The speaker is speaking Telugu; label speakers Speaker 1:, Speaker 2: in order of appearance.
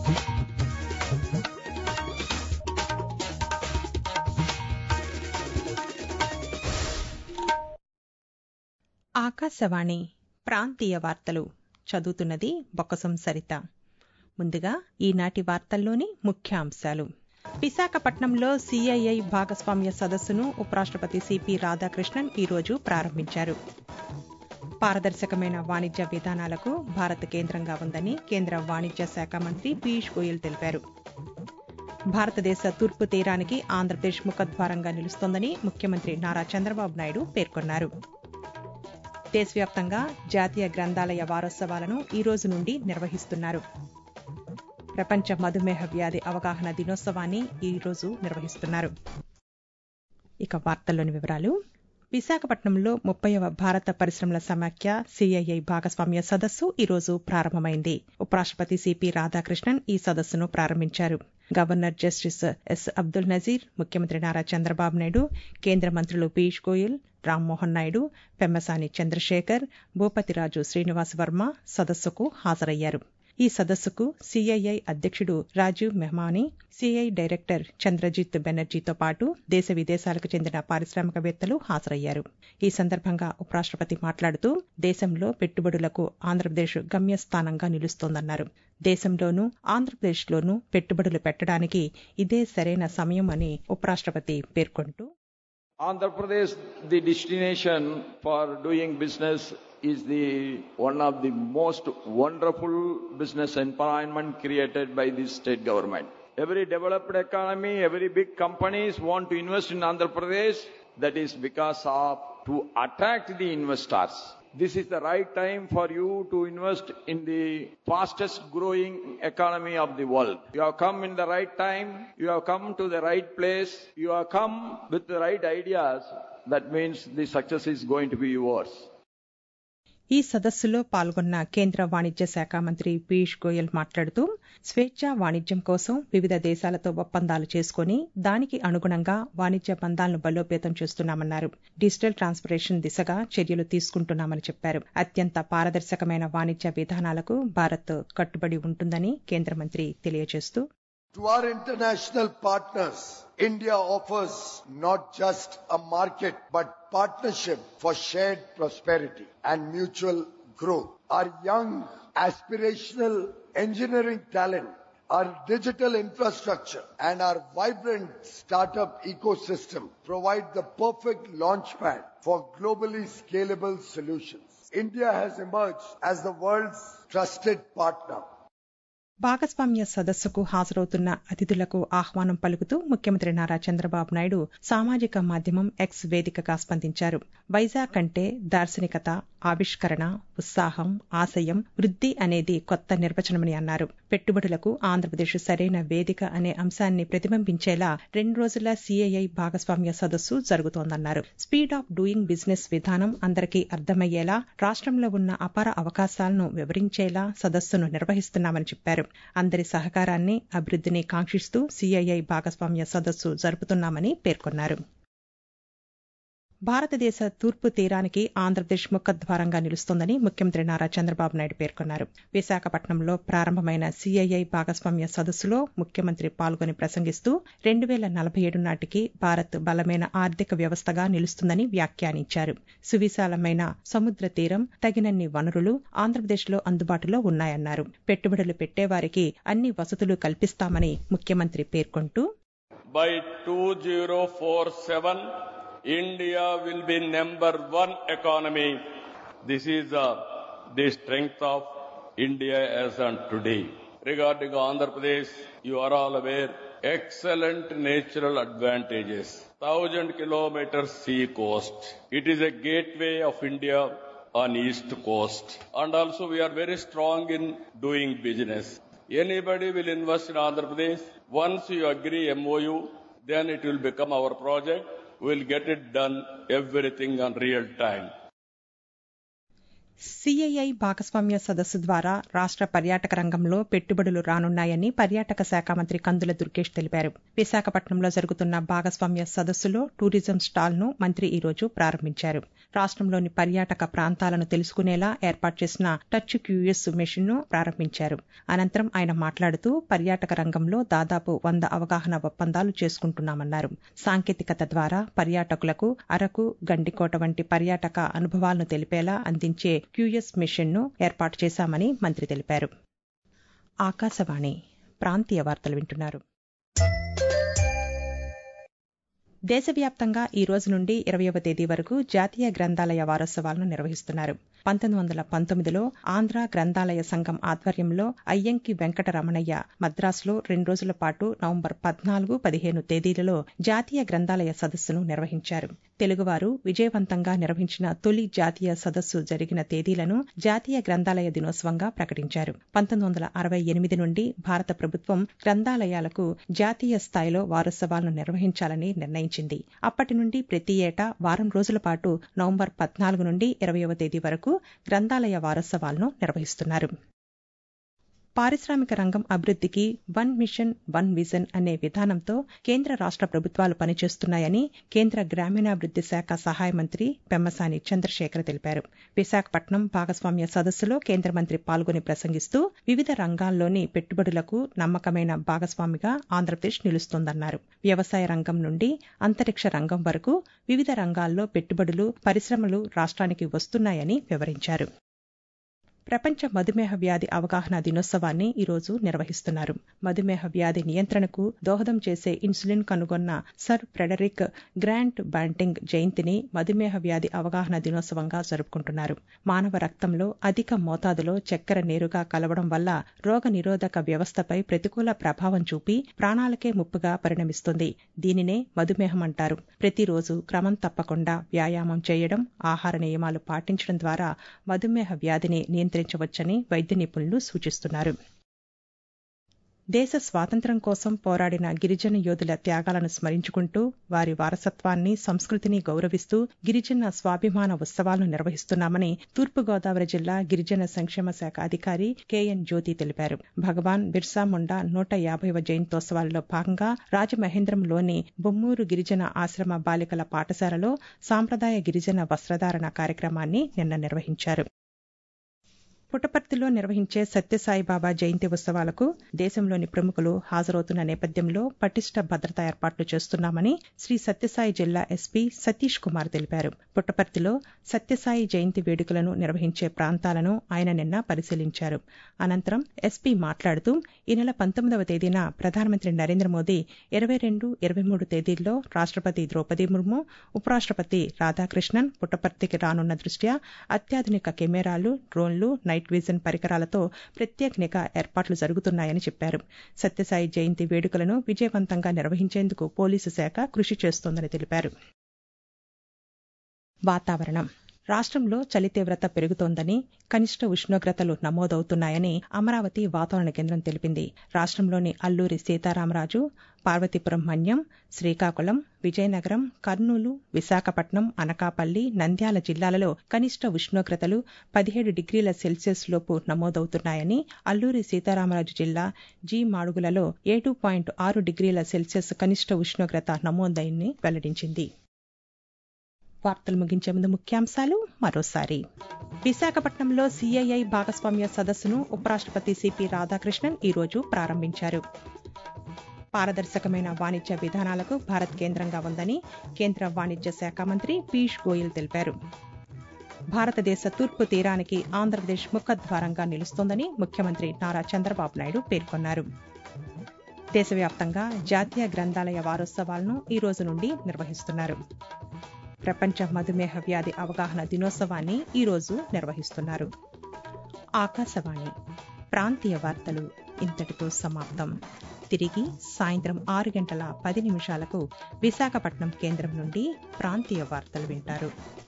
Speaker 1: ఆకాశవాణి ప్రాంతీయ వార్తలు చదువుతున్నది బొక్కసం సరిత ముందుగా ఈనాటి వార్తల్లోని ముఖ్యాంశాలు విశాఖపట్నంలో సిఐఐ భాగస్వామ్య సదస్సును ఉపరాష్ట్రపతి సిపి రాధాకృష్ణన్ ఈరోజు ప్రారంభించారు పారదర్శకమైన వాణిజ్య విధానాలకు భారత్ కేంద్రంగా ఉందని కేంద్ర వాణిజ్య శాఖ మంత్రి పీయూష్ గోయల్ తెలిపారు భారతదేశ తూర్పు తీరానికి ఆంధ్రప్రదేశ్ ముఖద్వారంగా నిలుస్తోందని ముఖ్యమంత్రి నారా చంద్రబాబు నాయుడు పేర్కొన్నారు దేశవ్యాప్తంగా జాతీయ గ్రంథాలయ వారోత్సవాలను ఈ రోజు నుండి నిర్వహిస్తున్నారు ప్రపంచ మధుమేహ వ్యాధి అవగాహన దినోత్సవాన్ని ఈ రోజు నిర్వహిస్తున్నారు ఇక వార్తల్లోని వివరాలు విశాఖపట్నంలో ముప్పైవ భారత పరిశ్రమల సమాఖ్య సిఐఐ భాగస్వామ్య సదస్సు ఈ రోజు ప్రారంభమైంది ఉపరాష్ట్రపతి సిపి రాధాకృష్ణన్ ఈ సదస్సును ప్రారంభించారు గవర్నర్ జస్టిస్ ఎస్ అబ్దుల్ నజీర్ ముఖ్యమంత్రి నారా చంద్రబాబు నాయుడు కేంద్ర మంత్రులు పీయూష్ గోయల్ రామ్మోహన్ నాయుడు పెమ్మసాని చంద్రశేఖర్ భూపతిరాజు శ్రీనివాస్ వర్మ సదస్సుకు హాజరయ్యారు ఈ సదస్సుకు సిఐఐ అధ్యక్షుడు రాజీవ్ మెహమాని సిఐ డైరెక్టర్ చంద్రజిత్ బెనర్జీతో పాటు దేశ విదేశాలకు చెందిన పారిశ్రామికవేత్తలు హాజరయ్యారు ఈ సందర్భంగా ఉపరాష్ట్రపతి మాట్లాడుతూ దేశంలో పెట్టుబడులకు ఆంధ్రప్రదేశ్ గమ్యస్థానంగా నిలుస్తోందన్నారు దేశంలోనూ ఆంధ్రప్రదేశ్లోనూ పెట్టుబడులు పెట్టడానికి ఇదే సరైన సమయం అని ఉపరాష్ట్రపతి పేర్కొంటూ
Speaker 2: Andhra Pradesh, the destination for doing business is the one of the most wonderful business environment created by the state government. Every developed economy, every big companies want to invest in Andhra Pradesh. That is because of to attract the investors. This is the right time for you to invest in the fastest growing economy of the world. You have come in the right time. You have come to the right place. You have come with the right ideas. That means the success is going to be yours.
Speaker 1: ఈ సదస్సులో పాల్గొన్న కేంద్ర వాణిజ్య శాఖ మంత్రి పీయూష్ గోయల్ మాట్లాడుతూ స్వేచ్ఛా వాణిజ్యం కోసం వివిధ దేశాలతో ఒప్పందాలు చేసుకుని దానికి అనుగుణంగా వాణిజ్య బంధాలను బలోపేతం చేస్తున్నామన్నారు డిజిటల్ ట్రాన్స్ఫరేషన్ దిశగా చర్యలు తీసుకుంటున్నామని చెప్పారు అత్యంత పారదర్శకమైన వాణిజ్య విధానాలకు భారత్ కట్టుబడి ఉంటుందని కేంద్ర మంత్రి తెలియజేస్తూ
Speaker 3: To our international partners, India offers not just a market, but partnership for shared prosperity and mutual growth. Our young, aspirational engineering talent, our digital infrastructure, and our vibrant startup ecosystem provide the perfect launchpad for globally scalable solutions. India has emerged as the world's trusted partner
Speaker 1: భాగస్వామ్య సదస్సుకు హాజరవుతున్న అతిథులకు ఆహ్వానం పలుకుతూ ముఖ్యమంత్రి నారా చంద్రబాబు నాయుడు సామాజిక మాధ్యమం ఎక్స్ వేదికగా స్పందించారు వైజాగ్ అంటే దార్శనికత ఆవిష్కరణ ఉత్సాహం ఆశయం వృద్ధి అనేది కొత్త నిర్వచనమని అన్నారు పెట్టుబడులకు ఆంధ్రప్రదేశ్ సరైన వేదిక అనే అంశాన్ని ప్రతిబింబించేలా రెండు రోజుల సిఐఐ భాగస్వామ్య సదస్సు జరుగుతోందన్నారు స్పీడ్ ఆఫ్ డూయింగ్ బిజినెస్ విధానం అందరికీ అర్థమయ్యేలా రాష్ట్రంలో ఉన్న అపార అవకాశాలను వివరించేలా సదస్సును నిర్వహిస్తున్నామని చెప్పారు అందరి సహకారాన్ని అభివృద్ధిని కాంక్షిస్తూ సిఐఐ భాగస్వామ్య సదస్సు జరుపుతున్నామని పేర్కొన్నారు భారతదేశ తూర్పు తీరానికి ఆంధ్రప్రదేశ్ ముఖద్వారంగా నిలుస్తోందని ముఖ్యమంత్రి నారా చంద్రబాబు నాయుడు పేర్కొన్నారు విశాఖపట్నంలో ప్రారంభమైన సిఐఐ భాగస్వామ్య సదస్సులో ముఖ్యమంత్రి పాల్గొని ప్రసంగిస్తూ రెండు వేల నలభై ఏడు నాటికి భారత్ బలమైన ఆర్థిక వ్యవస్థగా నిలుస్తుందని వ్యాఖ్యానించారు సువిశాలమైన సముద్ర తీరం తగినన్ని వనరులు ఆంధ్రప్రదేశ్లో అందుబాటులో ఉన్నాయన్నారు పెట్టుబడులు పెట్టేవారికి అన్ని వసతులు కల్పిస్తామని ముఖ్యమంత్రి పేర్కొంటూ
Speaker 4: By 2047, India will be number one economy. This is uh, the strength of India as on today. Regarding Andhra Pradesh, you are all aware, excellent natural advantages. Thousand kilometers sea coast. It is a gateway of India on east coast. And also we are very strong in doing business. Anybody will invest in Andhra Pradesh. Once you agree MOU, then it will become our project. We'll get it done, everything on real time.
Speaker 1: CII భాగస్వామ్య సదస్సు ద్వారా రాష్ట్ర పర్యాటక రంగంలో పెట్టుబడులు రానున్నాయని పర్యాటక శాఖ మంత్రి కందుల దుర్గేష్ తెలిపారు విశాఖపట్నంలో జరుగుతున్న భాగస్వామ్య సదస్సులో టూరిజం స్టాల్ ను మంత్రి ఈ రోజు ప్రారంభించారు రాష్ట్రంలోని పర్యాటక ప్రాంతాలను తెలుసుకునేలా ఏర్పాటు చేసిన టచ్ క్యూఎస్ మెషిన్ను ప్రారంభించారు అనంతరం ఆయన మాట్లాడుతూ పర్యాటక రంగంలో దాదాపు వంద అవగాహన ఒప్పందాలు చేసుకుంటున్నామన్నారు సాంకేతికత ద్వారా పర్యాటకులకు అరకు గండికోట వంటి పర్యాటక అనుభవాలను తెలిపేలా అందించే క్యూఎస్ మెషిన్ను ఏర్పాటు చేశామని మంత్రి తెలిపారు ఆకాశవాణి ప్రాంతీయ వార్తలు వింటున్నారు దేశవ్యాప్తంగా ఈ రోజు నుండి ఇరవయవ తేదీ వరకు జాతీయ గ్రంథాలయ వారోత్సవాలను నిర్వహిస్తున్నారు పంతొమ్మిది వందల పంతొమ్మిదిలో ఆంధ్ర గ్రంథాలయ సంఘం ఆధ్వర్యంలో అయ్యంకి వెంకటరమణయ్య మద్రాసులో రెండు రోజుల పాటు నవంబర్ పద్నాలుగు పదిహేను తేదీలలో జాతీయ గ్రంథాలయ సదస్సును నిర్వహించారు తెలుగువారు విజయవంతంగా నిర్వహించిన తొలి జాతీయ సదస్సు జరిగిన తేదీలను జాతీయ గ్రంథాలయ దినోత్సవంగా ప్రకటించారు పంతొమ్మిది వందల అరవై ఎనిమిది నుండి భారత ప్రభుత్వం గ్రంథాలయాలకు జాతీయ స్థాయిలో వారోత్సవాలను నిర్వహించాలని నిర్ణయించింది అప్పటి నుండి ప్రతి ఏటా వారం రోజుల పాటు నవంబర్ పద్నాలుగు నుండి ఇరవయవ తేదీ వరకు గ్రంథాలయ వారోత్సవాలను నిర్వహిస్తున్నారు పారిశ్రామిక రంగం అభివృద్ధికి వన్ మిషన్ వన్ విజన్ అనే విధానంతో కేంద్ర రాష్ట ప్రభుత్వాలు పనిచేస్తున్నాయని కేంద్ర గ్రామీణాభివృద్ది శాఖ సహాయ మంత్రి పెమ్మసాని చంద్రశేఖర్ తెలిపారు విశాఖపట్నం భాగస్వామ్య సదస్సులో కేంద్ర మంత్రి పాల్గొని ప్రసంగిస్తూ వివిధ రంగాల్లోని పెట్టుబడులకు నమ్మకమైన భాగస్వామిగా ఆంధ్రప్రదేశ్ నిలుస్తోందన్నారు వ్యవసాయ రంగం నుండి అంతరిక్ష రంగం వరకు వివిధ రంగాల్లో పెట్టుబడులు పరిశ్రమలు రాష్ట్రానికి వస్తున్నాయని వివరించారు ప్రపంచ మధుమేహ వ్యాధి అవగాహన దినోత్సవాన్ని ఈరోజు నిర్వహిస్తున్నారు మధుమేహ వ్యాధి నియంత్రణకు దోహదం చేసే ఇన్సులిన్ కనుగొన్న సర్ ఫ్రెడరిక్ గ్రాంట్ బ్యాంటింగ్ జయంతిని మధుమేహ వ్యాధి అవగాహన దినోత్సవంగా జరుపుకుంటున్నారు మానవ రక్తంలో అధిక మోతాదులో చక్కెర నేరుగా కలవడం వల్ల రోగ నిరోధక వ్యవస్థపై ప్రతికూల ప్రభావం చూపి ప్రాణాలకే ముప్పుగా పరిణమిస్తుంది దీనినే మధుమేహం అంటారు ప్రతిరోజు క్రమం తప్పకుండా వ్యాయామం చేయడం ఆహార నియమాలు పాటించడం ద్వారా మధుమేహ వ్యాధిని నియంత్రించ నియంత్రించవచ్చని వైద్య నిపుణులు సూచిస్తున్నారు దేశ స్వాతంత్ర్యం కోసం పోరాడిన గిరిజన యోధుల త్యాగాలను స్మరించుకుంటూ వారి వారసత్వాన్ని సంస్కృతిని గౌరవిస్తూ గిరిజన స్వాభిమాన ఉత్సవాలను నిర్వహిస్తున్నామని తూర్పుగోదావరి జిల్లా గిరిజన సంక్షేమ శాఖ అధికారి కెఎన్ జ్యోతి తెలిపారు భగవాన్ బిర్సా ముండా నూట యాభైవ జయంతోత్సవాలలో భాగంగా రాజమహేంద్రంలోని బొమ్మూరు గిరిజన ఆశ్రమ బాలికల పాఠశాలలో సాంప్రదాయ గిరిజన వస్త్రధారణ కార్యక్రమాన్ని నిన్న నిర్వహించారు పుట్టపర్తిలో నిర్వహించే సత్యసాయిబాబా జయంతి ఉత్సవాలకు దేశంలోని ప్రముఖులు హాజరవుతున్న నేపథ్యంలో పటిష్ట భద్రతా ఏర్పాట్లు చేస్తున్నామని శ్రీ సత్యసాయి జిల్లా ఎస్పీ సతీష్ కుమార్ తెలిపారు పుట్టపర్తిలో సత్యసాయి జయంతి వేడుకలను నిర్వహించే ప్రాంతాలను ఆయన నిన్న పరిశీలించారు అనంతరం ఎస్పీ మాట్లాడుతూ ఈ నెల పంతొమ్మిదవ తేదీన ప్రధానమంత్రి నరేంద్ర మోదీ ఇరవై రెండు ఇరవై మూడు తేదీల్లో రాష్టపతి ద్రౌపది ముర్ము ఉపరాష్టపతి రాధాకృష్ణన్ పుట్టపర్తికి రానున్న దృష్ట్యా అత్యాధునిక కెమెరాలు డ్రోన్లు నైట్ విజన్ పరికరాలతో ప్రత్యేక నిఘా ఏర్పాట్లు జరుగుతున్నాయని చెప్పారు సత్యసాయి జయంతి వేడుకలను విజయవంతంగా నిర్వహించేందుకు పోలీసు శాఖ కృషి చేస్తోందని తెలిపారు వాతావరణం రాష్ట్రంలో చలి తీవ్రత పెరుగుతోందని కనిష్ట ఉష్ణోగ్రతలు నమోదవుతున్నాయని అమరావతి వాతావరణ కేంద్రం తెలిపింది రాష్ట్రంలోని అల్లూరి సీతారామరాజు పార్వతీపురం మన్యం శ్రీకాకుళం విజయనగరం కర్నూలు విశాఖపట్నం అనకాపల్లి నంద్యాల జిల్లాలలో కనిష్ట ఉష్ణోగ్రతలు పదిహేడు డిగ్రీల సెల్సియస్ లోపు నమోదవుతున్నాయని అల్లూరి సీతారామరాజు జిల్లా జీ మాడుగులలో ఏడు పాయింట్ ఆరు డిగ్రీల సెల్సియస్ కనిష్ట ఉష్ణోగ్రత నమోదైందని వెల్లడించింది వార్తలు ముగించే ముందు ముఖ్యాంశాలు మరోసారి విశాఖపట్నంలో సీఐఐ భాగస్వామ్య సదస్సును ఉపరాష్టపతి సిపి రాధాకృష్ణన్ ఈరోజు ప్రారంభించారు పారదర్శకమైన వాణిజ్య విధానాలకు భారత్ కేంద్రంగా ఉందని కేంద్ర వాణిజ్య శాఖ మంత్రి పీయూష్ గోయల్ తెలిపారు భారతదేశ తూర్పు తీరానికి ఆంధ్రప్రదేశ్ ముఖద్వారంగా నిలుస్తోందని ముఖ్యమంత్రి నారా చంద్రబాబు నాయుడు పేర్కొన్నారు దేశవ్యాప్తంగా జాతీయ గ్రంథాలయ వారోత్సవాలను ఈ రోజు నుండి నిర్వహిస్తున్నారు ప్రపంచ మధుమేహ వ్యాధి అవగాహన దినోత్సవాన్ని ఈ రోజు నిర్వహిస్తున్నారు ఆకాశవాణి ప్రాంతీయ వార్తలు ఇంతటితో సమాప్తం తిరిగి సాయంత్రం ఆరు గంటల పది నిమిషాలకు విశాఖపట్నం కేంద్రం నుండి ప్రాంతీయ వార్తలు వింటారు